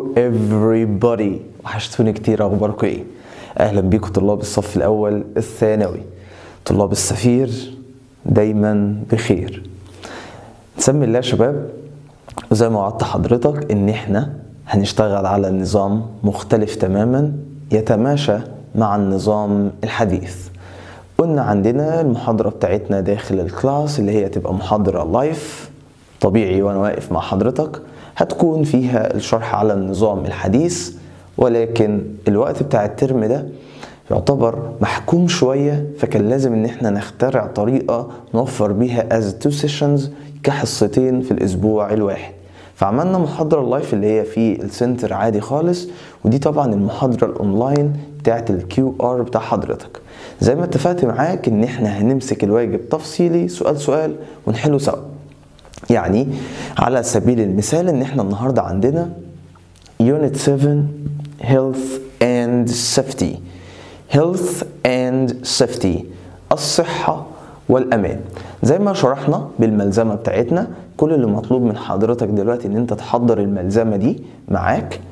everybody وحشتوني كتير اخباركم ايه اهلا بيكم طلاب الصف الاول الثانوي طلاب السفير دايما بخير نسمي الله يا شباب وزي ما وعدت حضرتك ان احنا هنشتغل على نظام مختلف تماما يتماشى مع النظام الحديث قلنا عندنا المحاضرة بتاعتنا داخل الكلاس اللي هي تبقى محاضرة لايف طبيعي وانا واقف مع حضرتك هتكون فيها الشرح على النظام الحديث ولكن الوقت بتاع الترم ده يعتبر محكوم شوية فكان لازم ان احنا نخترع طريقة نوفر بيها as two sessions كحصتين في الاسبوع الواحد فعملنا محاضرة اللايف اللي هي في السنتر عادي خالص ودي طبعا المحاضرة الاونلاين بتاعت الكيو ار بتاع حضرتك زي ما اتفقت معاك ان احنا هنمسك الواجب تفصيلي سؤال سؤال ونحله سوا يعني على سبيل المثال ان احنا النهارده عندنا Unit 7 Health and Safety Health and Safety الصحة والأمان زي ما شرحنا بالملزمة بتاعتنا كل اللي مطلوب من حضرتك دلوقتي ان انت تحضر الملزمة دي معاك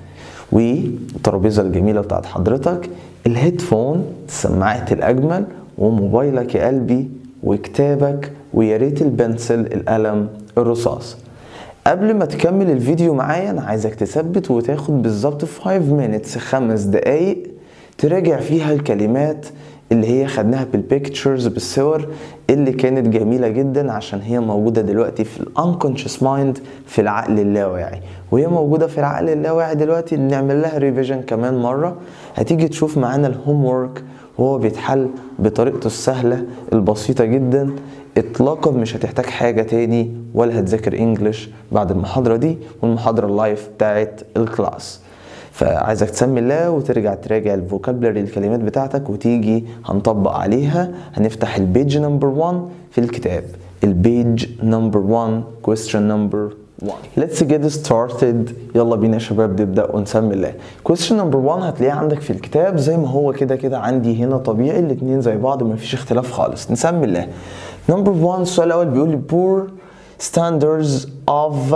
والترابيزة الجميلة بتاعت حضرتك الهيدفون سماعة الأجمل وموبايلك يا قلبي وكتابك ويا ريت البنسل القلم الرصاص قبل ما تكمل الفيديو معايا انا عايزك تثبت وتاخد بالظبط 5 minutes خمس دقايق تراجع فيها الكلمات اللي هي خدناها بالبيكتشرز بالصور اللي كانت جميلة جدا عشان هي موجودة دلوقتي في الانكونشس مايند في العقل اللاواعي وهي موجودة في العقل اللاواعي دلوقتي نعمل لها ريفيجن كمان مرة هتيجي تشوف معانا الهوم وورك وهو بيتحل بطريقته السهلة البسيطة جدا اطلاقا مش هتحتاج حاجة تاني ولا هتذاكر انجلش بعد المحاضرة دي والمحاضرة اللايف بتاعت الكلاس فعايزك تسمي الله وترجع تراجع الفوكابلري الكلمات بتاعتك وتيجي هنطبق عليها هنفتح البيج نمبر 1 في الكتاب البيج نمبر 1 question نمبر 1 Let's get started يلا بينا يا شباب نبدأ ونسمي الله question نمبر 1 هتلاقيه عندك في الكتاب زي ما هو كده كده عندي هنا طبيعي الاتنين زي بعض مفيش اختلاف خالص نسمي الله نمبر 1 السؤال الأول بيقول لي poor standards of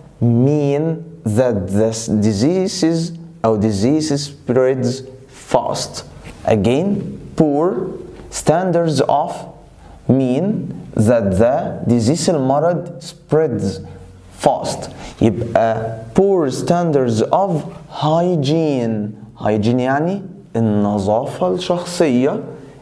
mean that the diseases أو disease spreads fast again poor standards of mean that the disease المرض spreads fast يبقى poor standards of hygiene hygiene يعني النظافة الشخصية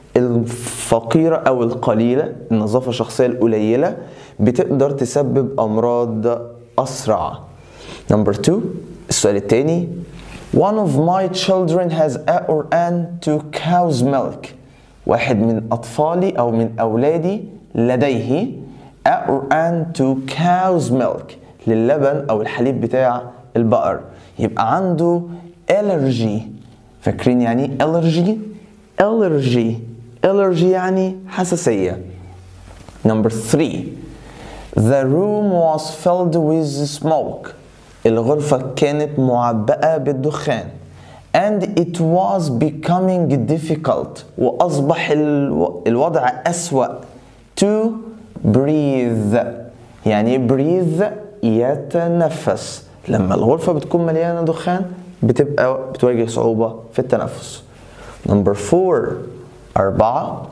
الفقيرة أو القليلة النظافة الشخصية القليلة بتقدر تسبب أمراض أسرع Number two السؤال التاني One of my children has a or an to cow's milk واحد من أطفالي أو من أولادي لديه a or an to cow's milk للبن أو الحليب بتاع البقر يبقى عنده allergy فاكرين يعني allergy allergy allergy يعني حساسية Number three The room was filled with smoke الغرفة كانت معبأة بالدخان and it was becoming difficult وأصبح الو... الوضع أسوأ to breathe يعني breathe يتنفس لما الغرفة بتكون مليانة دخان بتبقى بتواجه صعوبة في التنفس number four أربعة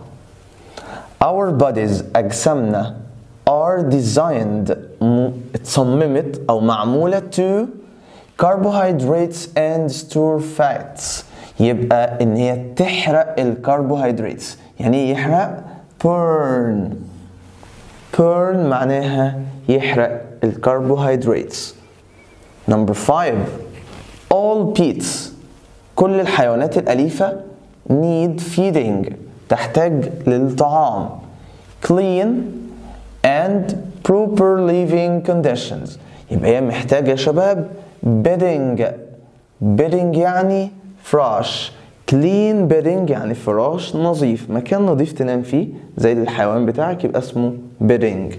our bodies أجسامنا are designed اتصممت أو معمولة to carbohydrates and store fats يبقى إن هي تحرق الكربوهيدراتس يعني إيه يحرق burn burn معناها يحرق الكربوهيدراتس number five all pets كل الحيوانات الأليفة need feeding تحتاج للطعام clean and proper living conditions يبقى هي محتاجة يا شباب bedding bedding يعني فراش clean bedding يعني فراش نظيف مكان نظيف تنام فيه زي الحيوان بتاعك يبقى اسمه bedding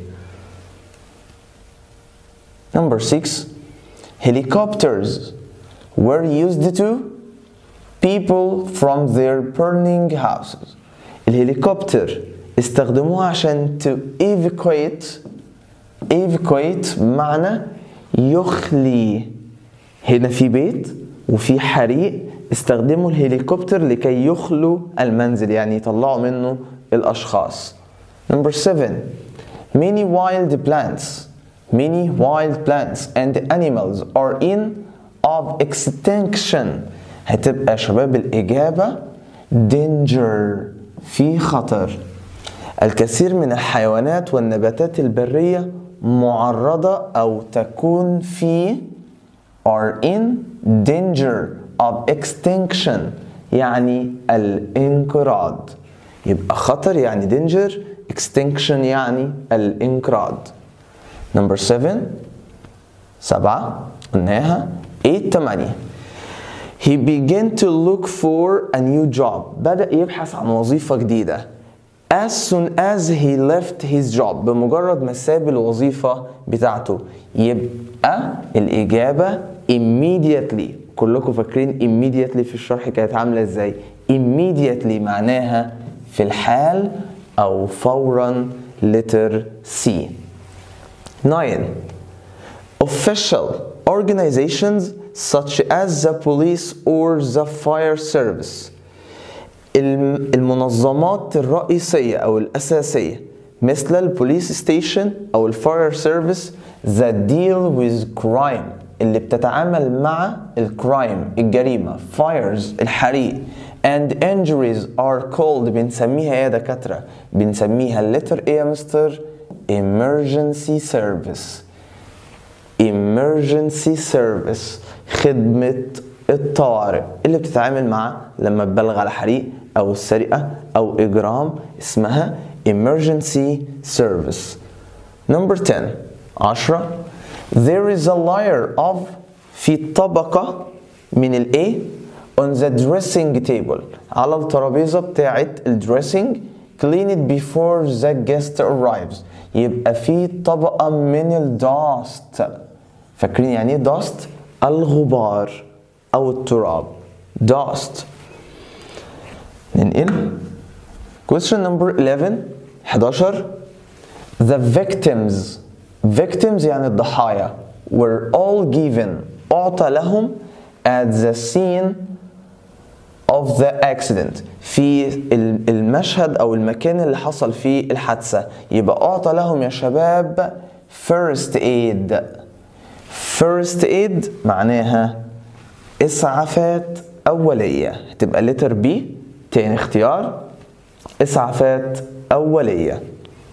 number 6 helicopters were used to people from their burning houses الهليكوبتر استخدموها عشان to evacuate evacuate معنى يخلي هنا في بيت وفي حريق استخدموا الهليكوبتر لكي يخلوا المنزل يعني يطلعوا منه الأشخاص Number 7 Many wild plants many wild plants and animals are in of extinction هتبقى شباب الإجابة danger في خطر الكثير من الحيوانات والنباتات البرية معرضة أو تكون في are in danger of extinction يعني الانقراض يبقى خطر يعني danger extinction يعني الانقراض number 7 سبعة قلناها 8 8 He began to look for a new job بدأ يبحث عن وظيفة جديدة as soon as he left his job بمجرد ما ساب الوظيفة بتاعته يبقى الإجابة immediately كلكم فاكرين immediately في الشرح كانت عاملة ازاي immediately معناها في الحال أو فورا letter C 9 official organizations such as the police or the fire service المنظمات الرئيسية أو الأساسية مثل البوليس ستيشن أو الفاير سيرفيس that deal with crime اللي بتتعامل مع الكرايم الجريمة fires الحريق and injuries are called بنسميها يا دكاترة بنسميها letter A يا مستر emergency service emergency service خدمة الطوارئ اللي بتتعامل مع لما تبلغ على حريق أو سرقة أو إجرام اسمها emergency service number 10 عشرة there is a layer of في طبقة من ال A on the dressing table على الترابيزة بتاعة الدريسنج clean it before the guest arrives يبقى في طبقة من الداست فاكرين يعني ايه dust الغبار أو التراب dust ننقل question number 11 11 the victims victims يعني الضحايا were all given أعطى لهم at the scene of the accident في المشهد أو المكان اللي حصل فيه الحادثة يبقى أعطى لهم يا شباب first aid first aid معناها إسعافات أولية هتبقى letter B تاني اختيار إسعافات أولية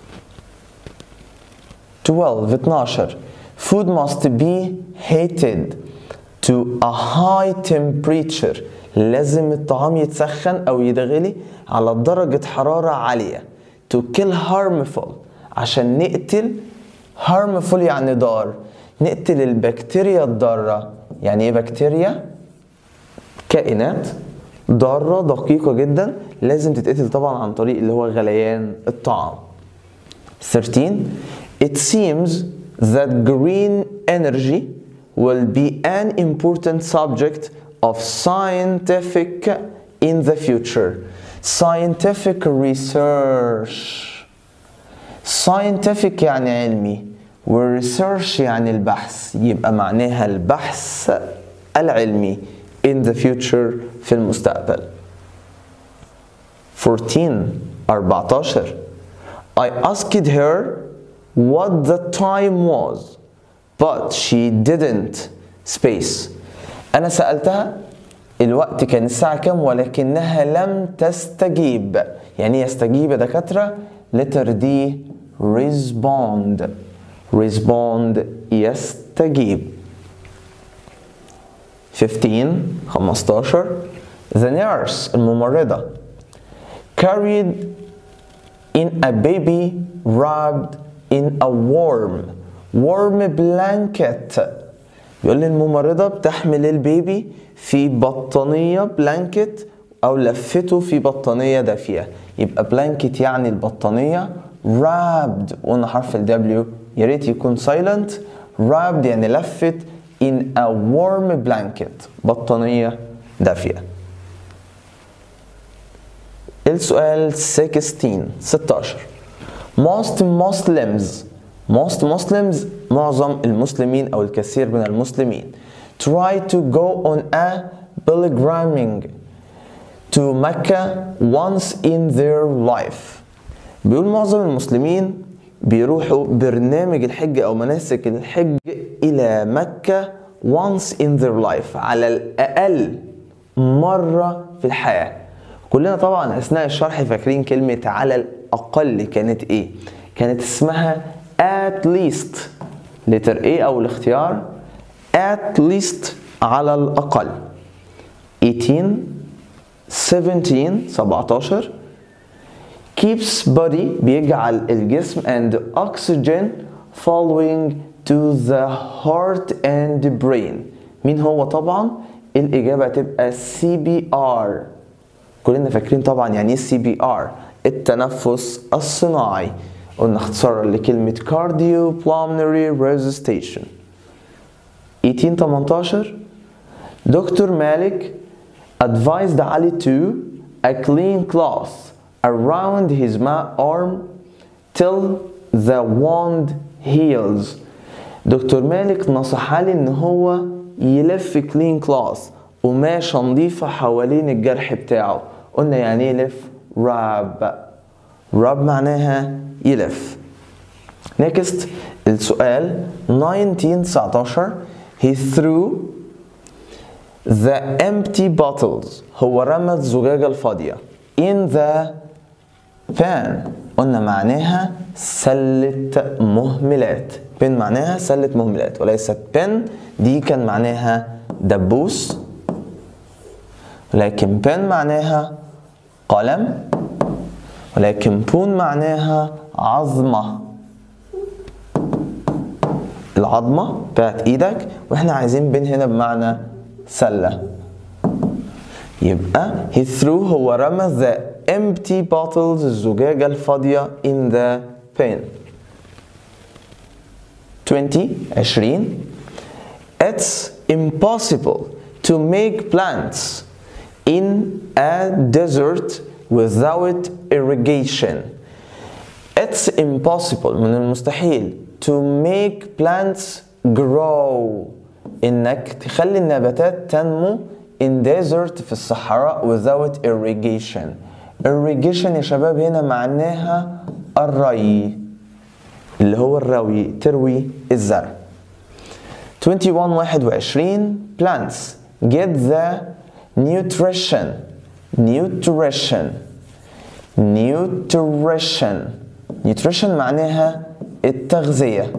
12 12 food must be heated to a high temperature لازم الطعام يتسخن أو يتغلي على درجة حرارة عالية to kill harmful عشان نقتل harmful يعني ضار نقتل البكتيريا الضارة يعني ايه بكتيريا؟ كائنات ضارة دقيقة جدا لازم تتقتل طبعا عن طريق اللي هو غليان الطعام 13 It seems that green energy will be an important subject of scientific in the future. Scientific research. Scientific يعني علمي research يعني البحث يبقى معناها البحث العلمي in the future في المستقبل 14 14 I asked her what the time was but she didn't space أنا سألتها الوقت كان الساعة كام ولكنها لم تستجيب يعني يستجيب دكاترة letter D respond respond يستجيب 15 15 the nurse الممرضة carried in a baby wrapped in a warm warm blanket بيقول لي الممرضة بتحمل البيبي في بطانية بلانكت أو لفته في بطانية دافية يبقى بلانكت يعني البطانية wrapped وقلنا حرف ال W يا ريت يكون silent wrapped يعني لفت in a warm blanket بطانية دافية السؤال 16 16 most Muslims most Muslims معظم المسلمين أو الكثير من المسلمين try to go on a pilgrimage to Mecca once in their life بيقول معظم المسلمين بيروحوا برنامج الحج أو مناسك الحج إلى مكة once in their life على الأقل مرة في الحياة كلنا طبعا أثناء الشرح فاكرين كلمة على الأقل كانت إيه كانت اسمها at least letter A أو الاختيار at least على الأقل 18 17 17 keeps body بيجعل الجسم and oxygen following to the heart and brain مين هو طبعا الإجابة هتبقى CPR كلنا فاكرين طبعا يعني ايه CPR التنفس الصناعي قلنا اختصارا لكلمة cardio pulmonary resuscitation 18 18 دكتور مالك advised Ali to a clean cloth around his arm till the wound heals دكتور مالك نصح علي ان هو يلف كلين كلاث قماشة نظيفة حوالين الجرح بتاعه قلنا يعني ايه يلف راب راب معناها يلف next السؤال 19 19 he threw the empty bottles هو رمى الزجاجة الفاضية in the pan قلنا معناها سلة مهملات بن معناها سلة مهملات وليست بن دي كان معناها دبوس ولكن بن معناها قلم ولكن بون معناها عظمة العظمة بتاعت ايدك واحنا عايزين بن هنا بمعنى سلة يبقى he threw هو رمى the empty bottles الزجاجة الفاضية in the pen 20 20 It's impossible to make plants in a desert without irrigation. It's impossible من المستحيل to make plants grow إنك تخلي النباتات تنمو in desert في الصحراء without irrigation. irrigation يا شباب هنا معناها الري اللي هو الروي تروي الزرع 21 21 plants get the nutrition nutrition nutrition nutrition معناها التغذية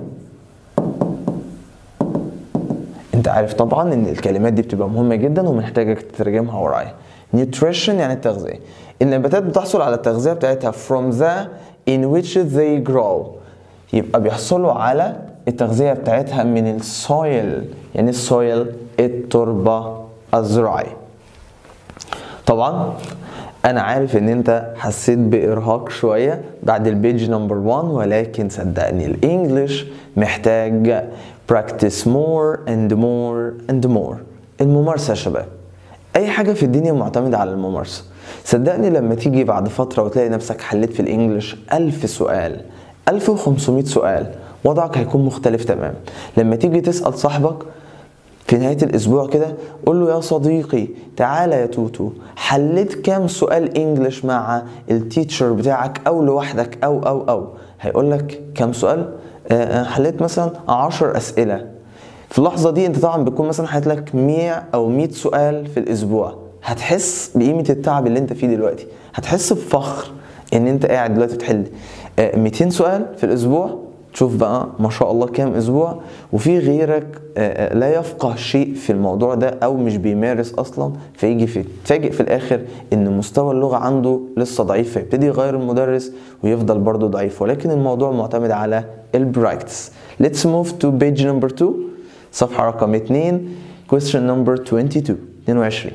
انت عارف طبعا ان الكلمات دي بتبقى مهمة جدا ومحتاجك تترجمها ورايا nutrition يعني التغذية النباتات بتحصل على التغذية بتاعتها from the in which they grow يبقى بيحصلوا على التغذية بتاعتها من السويل يعني السويل التربة الزراعية طبعا انا عارف ان انت حسيت بارهاق شوية بعد البيج نمبر 1 ولكن صدقني الانجليش محتاج practice more and more and more الممارسة يا شباب اي حاجة في الدنيا معتمدة على الممارسة صدقني لما تيجي بعد فترة وتلاقي نفسك حليت في الانجليش ألف سؤال 1500 سؤال وضعك هيكون مختلف تمام لما تيجي تسأل صاحبك في نهاية الأسبوع كده قول له يا صديقي تعالى يا توتو حليت كام سؤال انجلش مع التيتشر بتاعك أو لوحدك أو أو أو هيقول لك كام سؤال آه حليت مثلا 10 أسئلة في اللحظة دي أنت طبعا بتكون مثلا حليت لك 100 أو 100 سؤال في الأسبوع هتحس بقيمة التعب اللي أنت فيه دلوقتي هتحس بفخر إن أنت قاعد دلوقتي بتحل 200 سؤال في الاسبوع تشوف بقى ما شاء الله كام اسبوع وفي غيرك لا يفقه شيء في الموضوع ده او مش بيمارس اصلا فيجي في تفاجئ في الاخر ان مستوى اللغه عنده لسه ضعيف فيبتدي يغير المدرس ويفضل برضه ضعيف ولكن الموضوع معتمد على البراكتس Let's move to page number 2 صفحه رقم 2 question number 22 22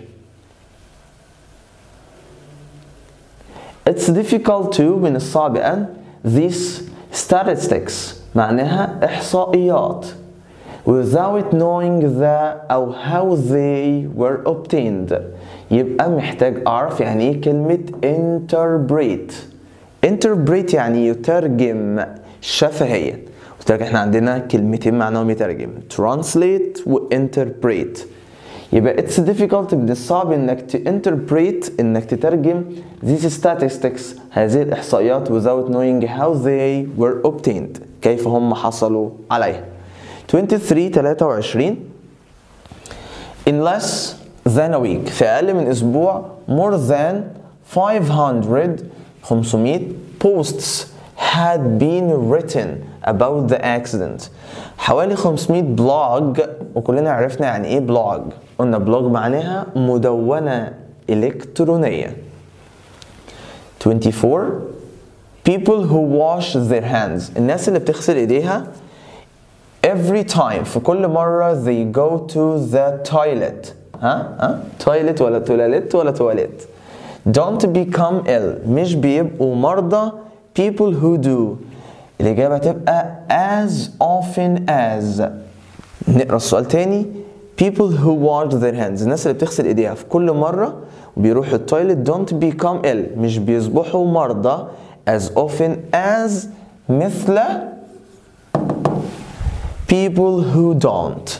It's difficult to من الصعب أن these statistics معناها إحصائيات without knowing the أو how they were obtained يبقى محتاج أعرف يعني إيه كلمة interpret interpret يعني يترجم شفهيا قلت لك احنا عندنا كلمتين معناهم يترجم translate و interpret يبقى it's difficult من الصعب انك ت interpret انك تترجم these statistics هذه الاحصائيات without knowing how they were obtained كيف هم حصلوا عليها 23 23 in less than a week في اقل من اسبوع more than 500 500 posts had been written about the accident حوالي 500 بلوج وكلنا عرفنا يعني ايه بلوج قلنا بلوج معناها مدونة إلكترونية 24 people who wash their hands الناس اللي بتغسل ايديها every time في كل مرة they go to the toilet ها ها toilet ولا toilet ولا toilet don't become ill مش بيبقوا مرضى people who do الإجابة تبقى as often as نقرأ السؤال تاني people who wash their hands الناس اللي بتغسل ايديها في كل مرة وبيروحوا التويلت don't become ill مش بيصبحوا مرضى as often as مثل people who don't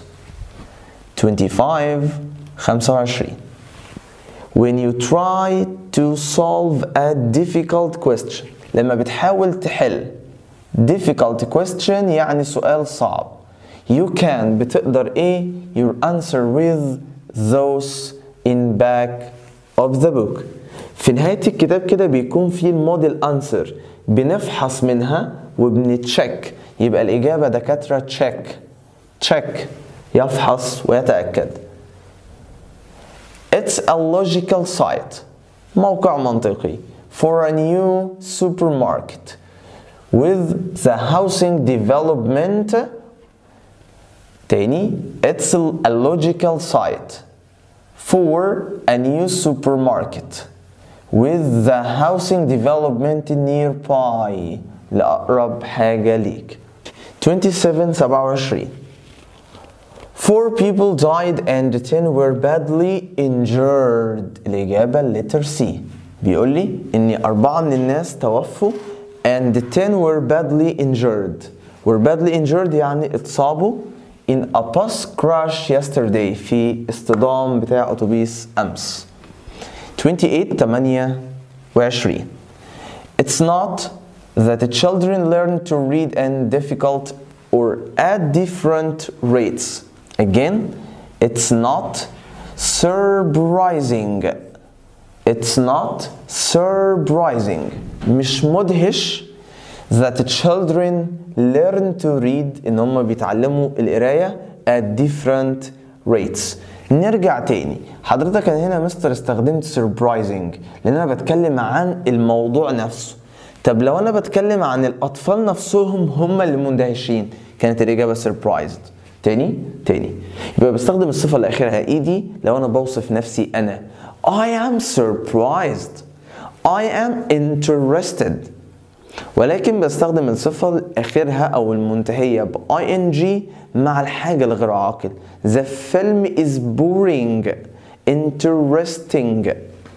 25 25 when you try to solve a difficult question لما بتحاول تحل difficult question يعني سؤال صعب you can بتقدر ايه your answer with those in back of the book في نهاية الكتاب كده بيكون في الموديل answer بنفحص منها وبنتشيك يبقى الإجابة دكاترة تشيك تشيك يفحص ويتأكد It's a logical site موقع منطقي for a new supermarket with the housing development تاني it's a logical site for a new supermarket with the housing development nearby لأقرب حاجة ليك 27 27 Four people died and 10 were badly injured الإجابة letter C بيقول لي إن أربعة من الناس توفوا and 10 were badly injured were badly injured يعني اتصابوا in a bus crash yesterday في اصطدام بتاع أتوبيس أمس 28 28 It's not that the children learn to read and difficult or at different rates. Again, it's not surprising. It's not surprising. مش مدهش that the children learn to read ان هم بيتعلموا القرايه at different rates. نرجع تاني حضرتك انا هنا مستر استخدمت surprising لان انا بتكلم عن الموضوع نفسه طب لو انا بتكلم عن الاطفال نفسهم هم اللي مندهشين كانت الاجابه surprised تاني تاني يبقى بستخدم الصفه اللي اخرها ايدي لو انا بوصف نفسي انا I am surprised I am interested ولكن بستخدم الصفة اللي آخرها أو المنتهية ب ing مع الحاجة الغير عاقل The film is boring interesting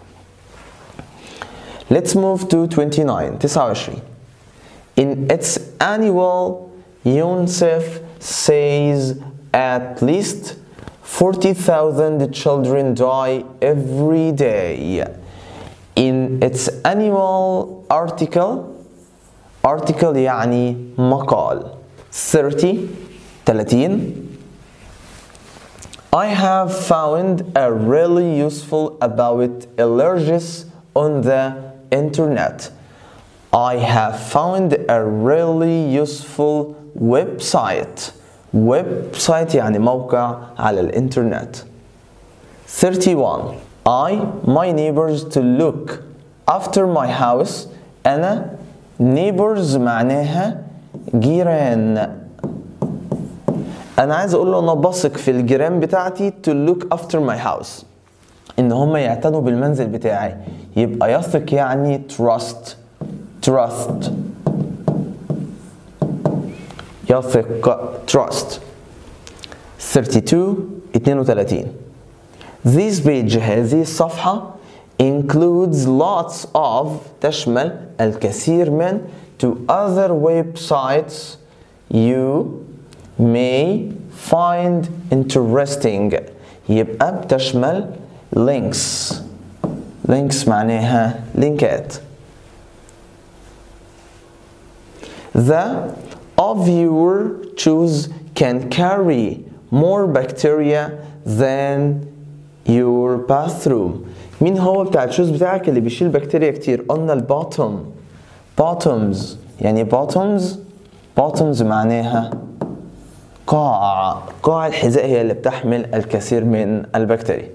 Let's move to 29 29 In its annual UNICEF says at least 40,000 children die every day. In its annual article article يعني مقال 30 30 I have found a really useful about allergies on the internet. I have found a really useful website. website يعني موقع على الانترنت. 31 I my neighbors to look after my house أنا neighbors معناها جيران انا عايز اقول له انا بثق في الجيران بتاعتي to look after my house ان هم يعتنوا بالمنزل بتاعي يبقى يثق يعني trust trust يثق trust 32 32 This page هذه الصفحة includes lots of تشمل الكثير من to other websites you may find interesting يبقى بتشمل links links معناها لينكات The of your choose can carry more bacteria than your bathroom مين هو بتاع الشوز بتاعك اللي بيشيل بكتيريا كتير قلنا البوتوم bottoms يعني bottoms bottoms معناها قاع قاع الحذاء هي اللي بتحمل الكثير من البكتيريا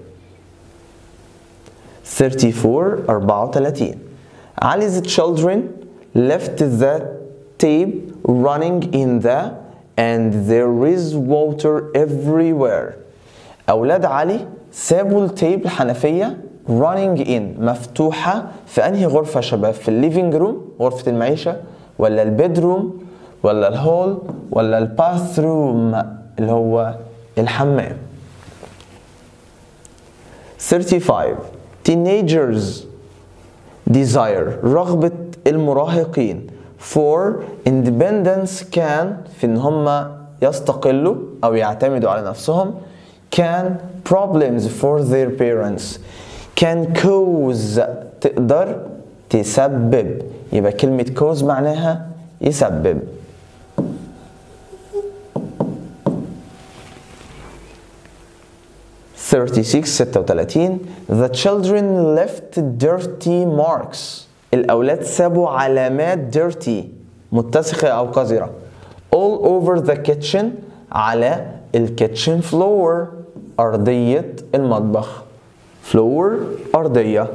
34 34 Ali's children left the tape running in the and there is water everywhere أولاد علي سابوا التيب الحنفية running in مفتوحة في أنهي غرفة يا شباب في الليفينج روم غرفة المعيشة ولا البيدروم ولا الهول ولا الباث روم اللي هو الحمام 35 teenagers desire رغبة المراهقين for independence كان في ان هم يستقلوا او يعتمدوا على نفسهم can problems for their parents can cause تقدر تسبب يبقى كلمة cause معناها يسبب Thirty-six ستة وتلاتين The children left dirty marks الأولاد سابوا علامات dirty متسخة أو قذرة all over the kitchen على الكيتشن floor أرضية المطبخ floor أرضية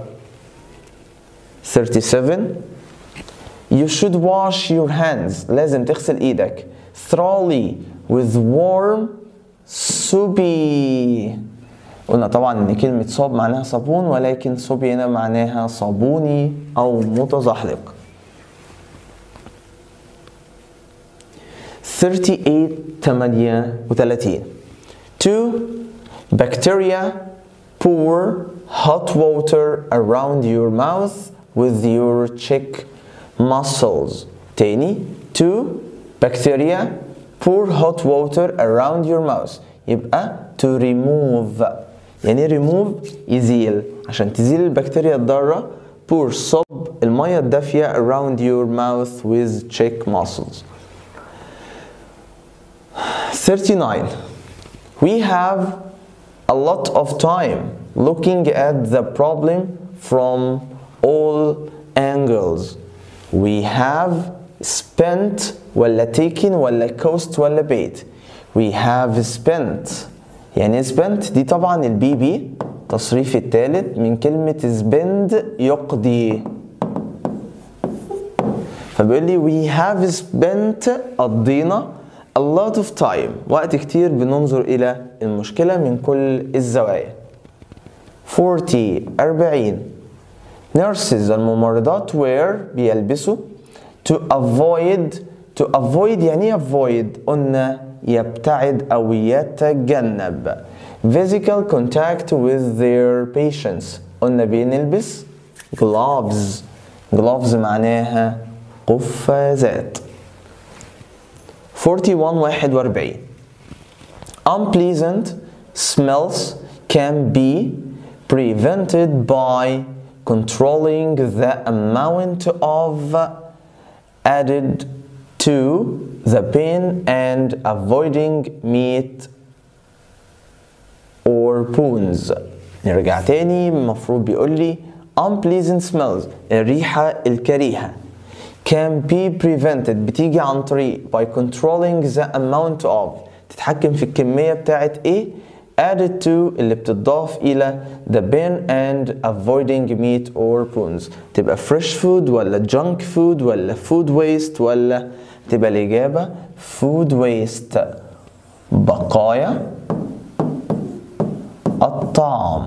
37 You should wash your hands لازم تغسل ايدك thoroughly with warm soapy قلنا طبعا ان كلمة صاب معناها صابون ولكن صوبي هنا معناها صابوني او متزحلق 38 38 2 bacteria pour hot water around your mouth with your cheek muscles تاني 2 bacteria pour hot water around your mouth يبقى to remove يعني remove يزيل عشان تزيل البكتيريا الضارة pour صب المية الدافية around your mouth with cheek muscles 39 we have a lot of time looking at the problem from all angles we have spent ولا taken ولا cost ولا paid we have spent يعني spent دي طبعا البي بي تصريف الثالث من كلمة spend يقضي فبيقول لي we have spent قضينا a lot of time وقت كتير بننظر إلى المشكلة من كل الزوايا 40 40 nurses الممرضات wear بيلبسوا to avoid to avoid يعني ايه avoid قلنا يبتعد أو يتجنب physical contact with their patients قلنا بنلبس gloves gloves معناها قفازات 41 41 unpleasant smells can be prevented by controlling the amount of added to the bin and avoiding meat or bones نرجع تاني المفروض بيقول لي unpleasant smells الريحة الكريهة can be prevented بتيجي عن طريق by controlling the amount of تتحكم في الكمية بتاعت ايه added to اللي بتضاف إلى the bin and avoiding meat or bones تبقى fresh food ولا junk food ولا food waste ولا تبقى الإجابة food waste بقايا الطعام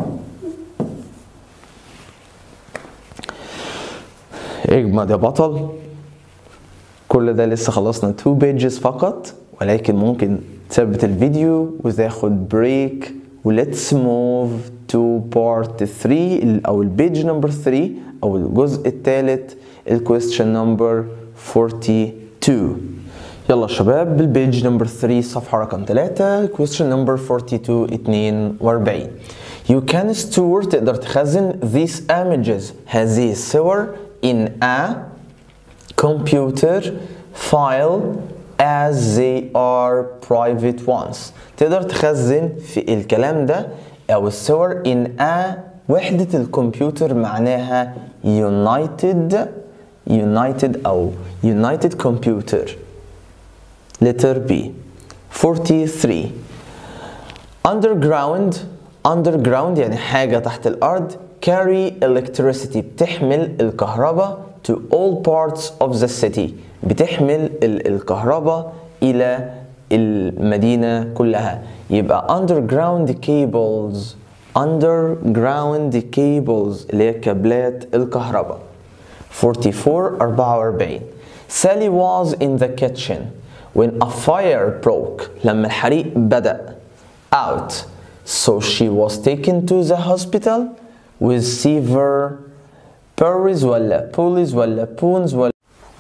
اجمد يا بطل كل ده لسه خلصنا 2 pages فقط ولكن ممكن تثبت الفيديو وتاخد بريك وليتس موف تو بارت 3 او البيج نمبر 3 او الجزء الثالث الكويستشن نمبر 42 يلا شباب بالبيج نمبر 3 صفحة رقم 3 question number 42 42 You can store تقدر تخزن these images هذه الصور in a computer file as they are private ones تقدر تخزن في الكلام ده أو الصور in a وحدة الكمبيوتر معناها united united أو united computer letter B 43 underground underground يعني حاجة تحت الأرض carry electricity بتحمل الكهرباء to all parts of the city بتحمل ال- الكهرباء إلى المدينة كلها يبقى underground cables underground cables اللي هي كابلات الكهرباء 44 44 Sally was in the kitchen when a fire broke لما الحريق بدأ out so she was taken to the hospital with severe burns ولا pulleys ولا poons ولا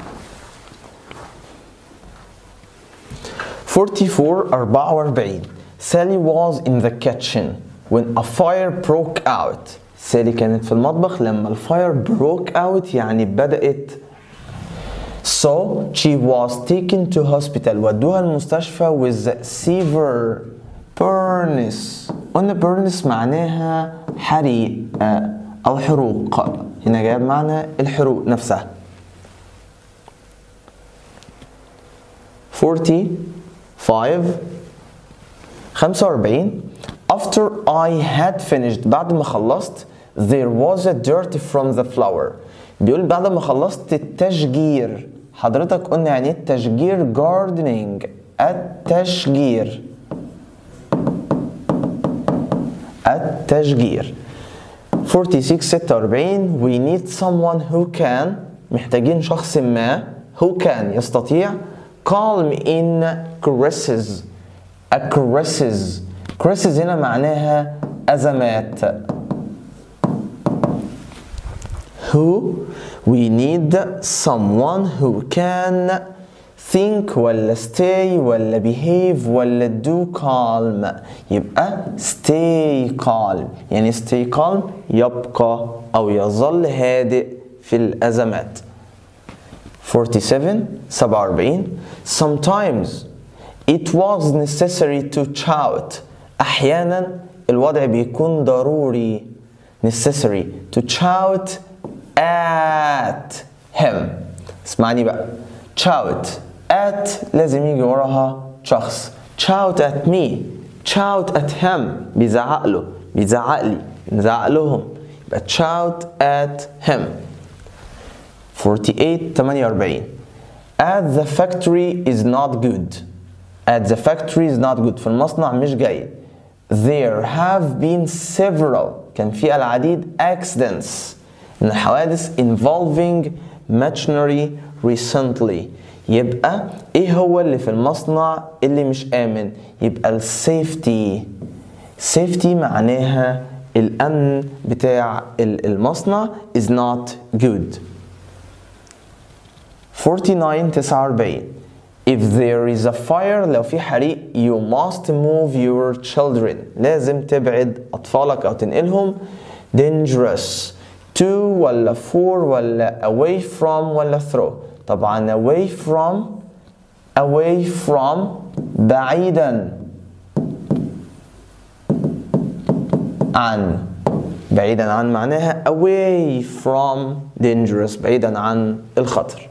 44 44 Sally was in the kitchen when a fire broke out سالي كانت في المطبخ لما الفاير broke out يعني بدأت So she was taken to hospital ودوها المستشفى with severe burns قلنا burns معناها حريق أو حروق هنا جايب معنى الحروق نفسها 45 45 After I had finished بعد ما خلصت there was a dirt from the flower بيقول بعد ما خلصت التشجير حضرتك قلنا يعني ايه التشجير gardening التشجير التشجير 46 46 we need someone who can محتاجين شخص ما who can يستطيع calm in caresses caresses caresses هنا معناها أزمات who we need someone who can think ولا stay ولا behave ولا do calm يبقى stay calm يعني stay calm يبقى أو يظل هادئ في الأزمات 47 47 sometimes it was necessary to shout أحيانا الوضع بيكون ضروري necessary to shout at him اسمعني بقى shout at لازم يجي وراها شخص shout at me shout at him بيزعق له بيزعق لي بنزعق لهم يبقى shout at him 48 48 at the factory is not good at the factory is not good في المصنع مش جيد there have been several كان في العديد accidents من الحوادث involving machinery recently يبقى ايه هو اللي في المصنع اللي مش امن يبقى السيفتي سيفتي معناها الامن بتاع المصنع is not good 49 49 If there is a fire لو في حريق you must move your children لازم تبعد أطفالك أو تنقلهم dangerous to ولا for ولا away from ولا through طبعا away from away from بعيدا عن بعيدا عن معناها away from dangerous بعيدا عن الخطر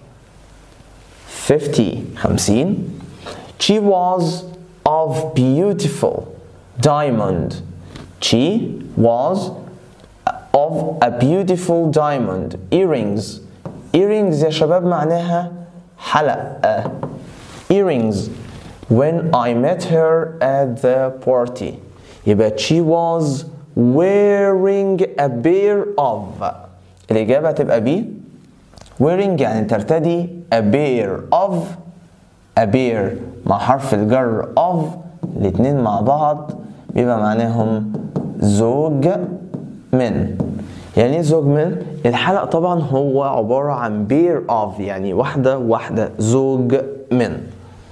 50 50 she was of beautiful diamond she was of a beautiful diamond earrings earrings يا شباب معناها حلقة earrings when I met her at the party يبقى she was wearing a pair of الإجابة هتبقى B wearing يعني ترتدي a pair of a pair مع حرف الجر of الاتنين مع بعض بيبقى معناهم زوج من يعني ايه زوج من الحلق طبعا هو عبارة عن pair of يعني واحدة واحدة زوج من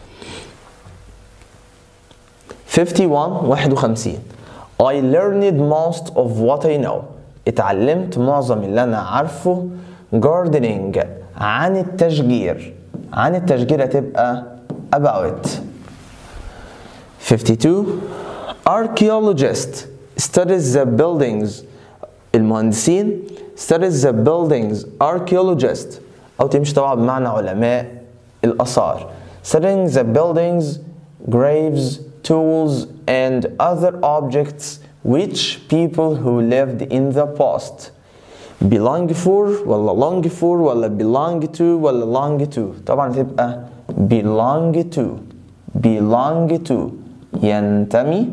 51 51 I learned most of what I know اتعلمت معظم اللي انا عارفه gardening عن التشجير عن التشجير هتبقى about 52 archaeologist studies the buildings المهندسين studies the buildings archaeologist أو تمشي طبعا بمعنى علماء الآثار studying the buildings graves tools and other objects which people who lived in the past belong for ولا long for ولا belong to ولا long to طبعا تبقى belong to belong to ينتمي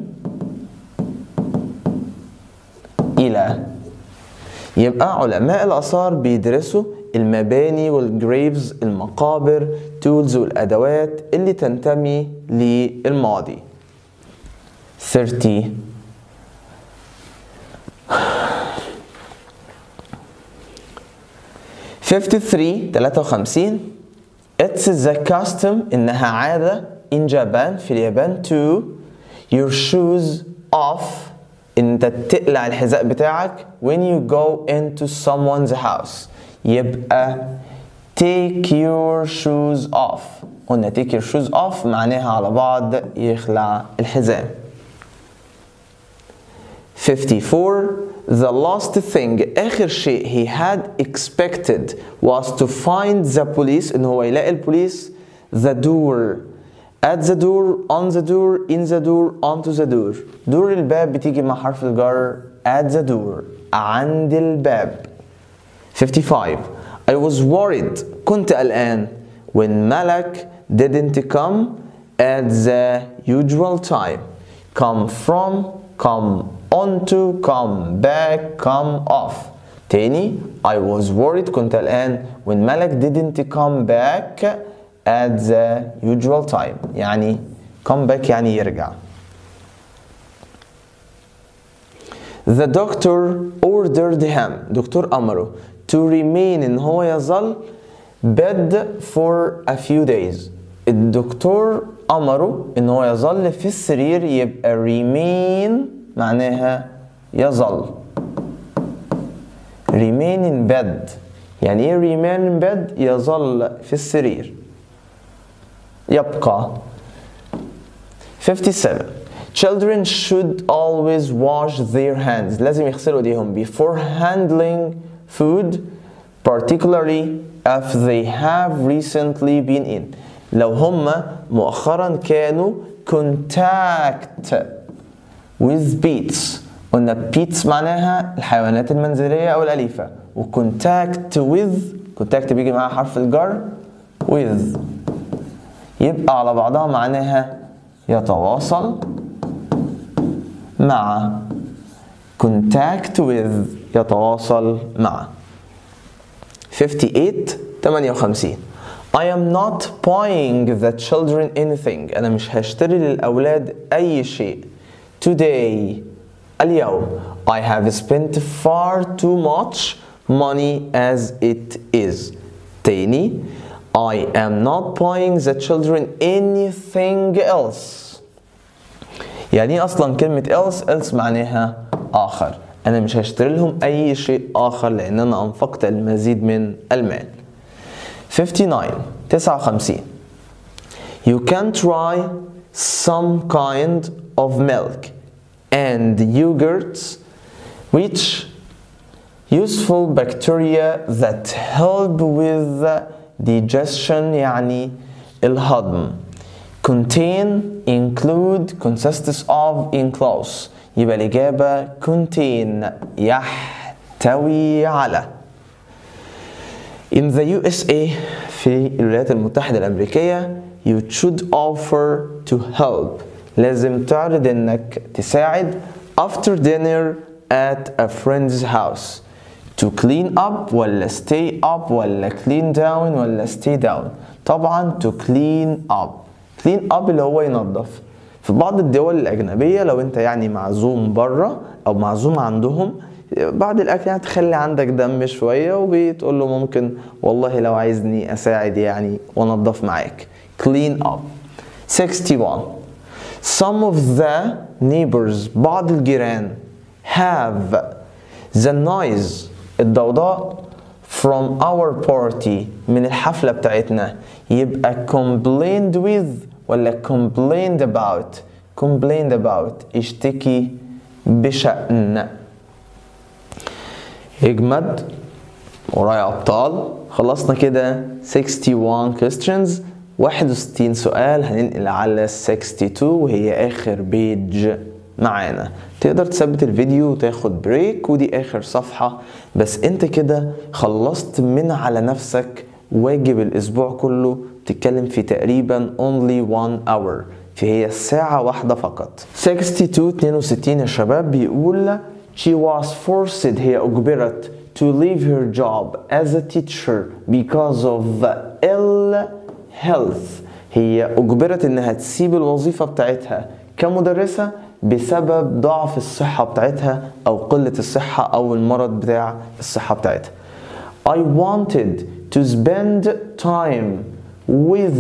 إلى يبقى علماء الآثار بيدرسوا المباني والجريفز المقابر تولز والأدوات اللي تنتمي للماضي 30 53 53 It's the custom إنها عادة in Japan في اليابان to your shoes off إن أنت تقلع الحذاء بتاعك when you go into someone's house يبقى take your shoes off قلنا take your shoes off معناها على بعض يخلع الحزام 54 the last thing آخر شيء he had expected was to find the police إن هو يلاقي البوليس the door at the door on the door in the door onto the door دور الباب بتيجي مع حرف الجر at the door عند الباب 55 I was worried كنت قلقان when Malak didn't come at the usual time come from come onto come back come off تاني I was worried كنت قلقان when Malak didn't come back at the usual time يعني come back يعني يرجع The doctor ordered him دكتور أمره to remain إن هو يظل bed for a few days الدكتور أمره إن هو يظل في السرير يبقى remain معناها يظل remain in bed يعني ايه remain in bed يظل في السرير يبقى 57 Children should always wash their hands لازم يغسلوا ايديهم before handling food particularly if they have recently been in لو هم مؤخرا كانوا contact with pets قلنا pets معناها الحيوانات المنزلية أو الأليفة وcontact with contact بيجي معاها حرف الجر with يبقى على بعضها معناها يتواصل مع contact with يتواصل مع 58 58 I am not buying the children anything أنا مش هشتري للأولاد أي شيء today اليوم I have spent far too much money as it is تاني I am not buying the children anything else يعني ايه اصلا كلمة else else معناها آخر أنا مش هشتري لهم أي شيء آخر لأن أنا أنفقت المزيد من المال 59 59 You can try some kind of milk and yogurts which useful bacteria that help with digestion يعني الهضم contain include consists of enclose يبقى الإجابة contain يحتوي على In the USA في الولايات المتحدة الأمريكية you should offer to help لازم تعرض انك تساعد after dinner at a friend's house to clean up ولا stay up ولا clean down ولا stay down طبعا to clean up clean up اللي هو ينظف في بعض الدول الأجنبية لو أنت يعني معزوم بره أو معزوم عندهم بعد الأكل يعني تخلي عندك دم شوية وبتقول له ممكن والله لو عايزني أساعد يعني وأنظف معاك clean up 61 some of the neighbors بعض الجيران have the noise الضوضاء from our party من الحفلة بتاعتنا يبقى complained with ولا complained about complained about اشتكي بشأن اجمد ورايا ابطال خلصنا كده 61 questions 61 سؤال هننقل على 62 وهي اخر بيج معانا تقدر تثبت الفيديو وتاخد بريك ودي اخر صفحة بس انت كده خلصت من على نفسك واجب الاسبوع كله تتكلم في تقريبا only one hour فهي ساعة واحدة فقط 62 62 يا شباب بيقول she was forced هي أجبرت to leave her job as a teacher because of ill health هي أجبرت إنها تسيب الوظيفة بتاعتها كمدرسة بسبب ضعف الصحة بتاعتها أو قلة الصحة أو المرض بتاع الصحة بتاعتها I wanted to spend time with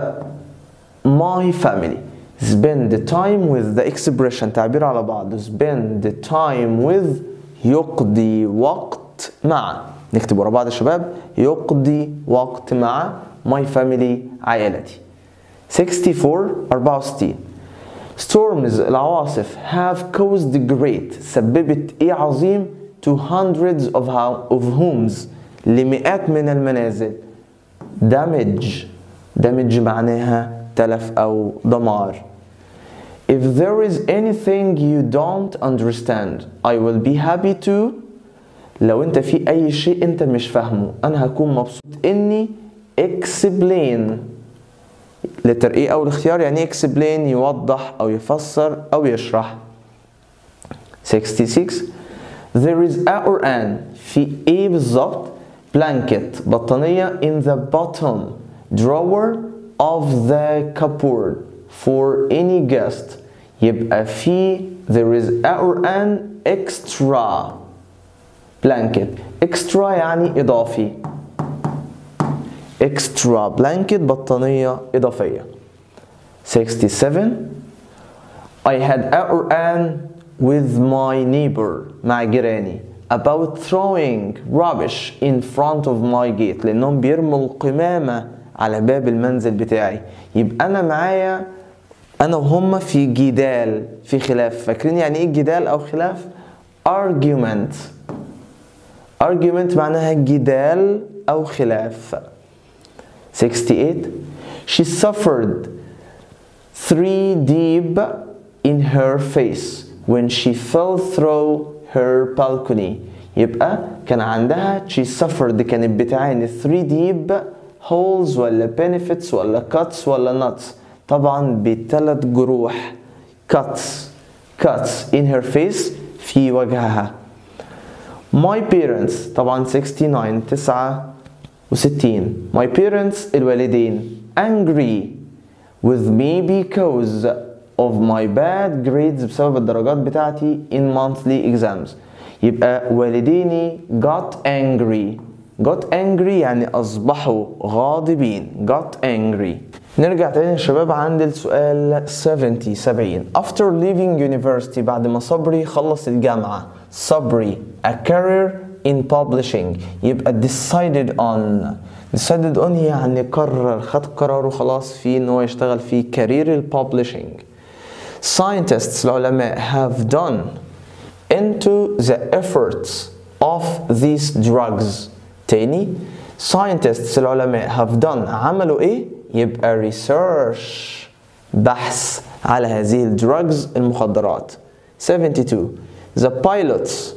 my family spend time with the expression تعبير على بعض spend time with يقضي وقت مع نكتب ورا بعض يا شباب يقضي وقت مع my family عائلتي 64 64 storms العواصف have caused great سببت ايه عظيم to hundreds of, of homes لمئات من المنازل damage damage معناها تلف أو دمار If there is anything you don't understand I will be happy to لو انت في اي شيء انت مش فاهمه انا هكون مبسوط اني explain letter A او الاختيار يعني explain يوضح او يفسر او يشرح 66 there is a or an في ايه بالظبط blanket بطانية in the bottom drawer of the cupboard for any guest يبقى في there is a or an extra blanket extra يعني إضافي extra blanket بطانية إضافية 67 I had a or an with my neighbor مع جيراني about throwing rubbish in front of my gate لأنهم بيرموا القمامة على باب المنزل بتاعي يبقى أنا معايا أنا وهم في جدال في خلاف فاكرين يعني إيه جدال أو خلاف argument argument معناها جدال أو خلاف 68 she suffered three deep in her face when she fell through her balcony يبقى كان عندها she suffered كانت بتعاني 3 deep holes ولا benefits ولا cuts ولا nuts طبعا بثلاث جروح cuts cuts in her face في وجهها my parents طبعا 69 69 my parents الوالدين angry with me because of my bad grades بسبب الدرجات بتاعتي in monthly exams يبقى والديني got angry got angry يعني أصبحوا غاضبين got angry نرجع تاني يا شباب عند السؤال 70 70 after leaving university بعد ما صبري خلص الجامعة صبري a career in publishing يبقى decided on decided on يعني قرر خد قراره خلاص في ان هو يشتغل في career الببلشنج scientists العلماء have done into the efforts of these drugs تاني scientists العلماء have done عملوا ايه يبقى research بحث على هذه الدراجز المخدرات 72 the pilots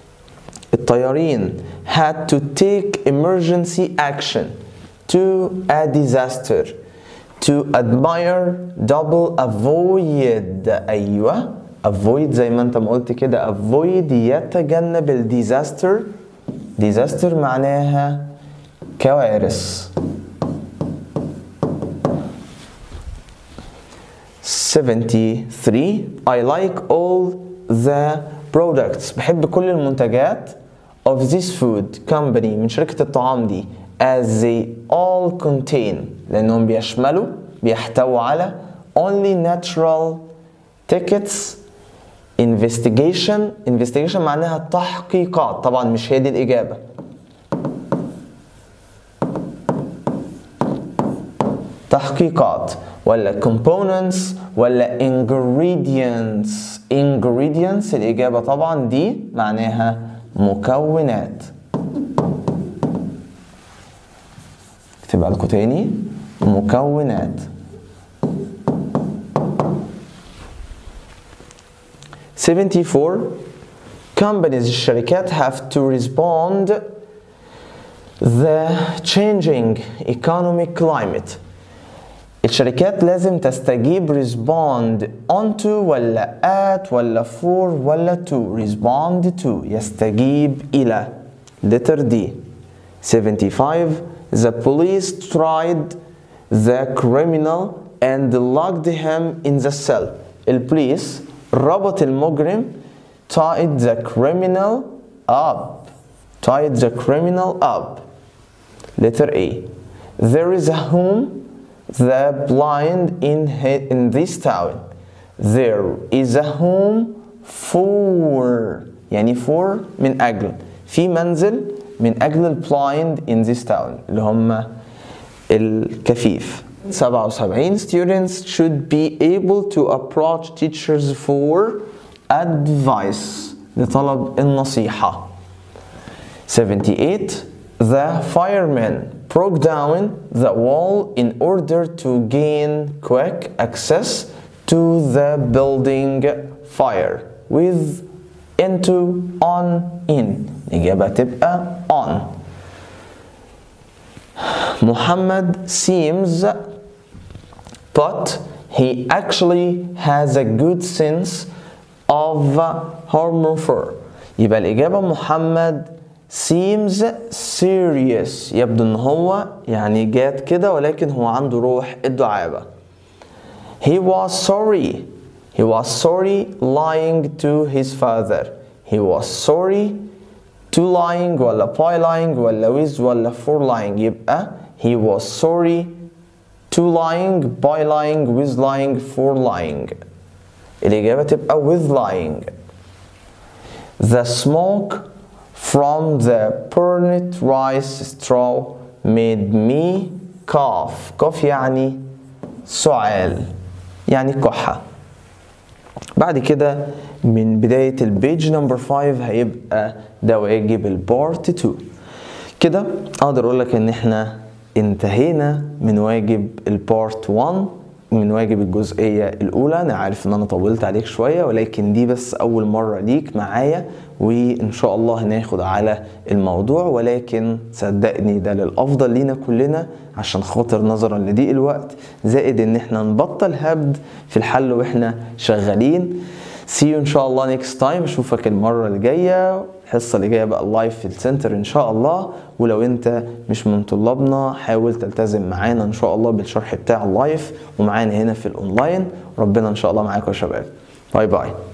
الطيارين had to take emergency action to a disaster to admire double avoid ايوه avoid زي ما انت ما قلت كده avoid يتجنب الديزاستر disaster معناها كوارث 73 I like all the products بحب كل المنتجات of this food company من شركة الطعام دي as they all contain لأنهم بيشملوا بيحتووا على only natural tickets investigation investigation معناها تحقيقات طبعا مش هي دي الإجابة تحقيقات ولا components ولا ingredients ingredients الإجابة طبعا دي معناها مكونات اكتبها لكم تاني مكونات 74 companies الشركات have to respond the changing economic climate الشركات لازم تستجيب respond onto ولا at ولا for ولا to respond to يستجيب إلى letter D 75 the police tried the criminal and locked him in the cell البوليس ربط المجرم tied the criminal up tied the criminal up letter A there is a home the blind in, in this town there is a home for يعني for من أجل في منزل من أجل البلايند in this town اللي هم الكفيف 77 students should be able to approach teachers for advice لطلب النصيحة 78 the firemen broke down the wall in order to gain quick access to the building fire with into on in الإجابة تبقى on Muhammad seems but he actually has a good sense of humor يبقى الإجابة محمد seems serious يبدو ان هو يعني جات كده ولكن هو عنده روح الدعابة he was sorry he was sorry lying to his father he was sorry to lying ولا by lying ولا with ولا for lying يبقى he was sorry to lying by lying with lying for lying الإجابة تبقى with lying the smoke from the burnt rice straw made me cough cough يعني سعال يعني كحة بعد كده من بداية البيج نمبر 5 هيبقى ده واجب البارت 2 كده اقدر اقول لك ان احنا انتهينا من واجب البارت 1 من واجب الجزئية الأولى أنا عارف إن أنا طولت عليك شوية ولكن دي بس أول مرة ليك معايا وإن شاء الله هناخد على الموضوع ولكن صدقني ده للأفضل لينا كلنا عشان خاطر نظرا لضيق الوقت زائد إن إحنا نبطل هبد في الحل وإحنا شغالين See you إن شاء الله next time أشوفك المرة الجاية الحصة اللي جاية بقى لايف في السنتر إن شاء الله ولو أنت مش من طلابنا حاول تلتزم معانا إن شاء الله بالشرح بتاع اللايف ومعانا هنا في الأونلاين ربنا إن شاء الله معاكم يا شباب باي باي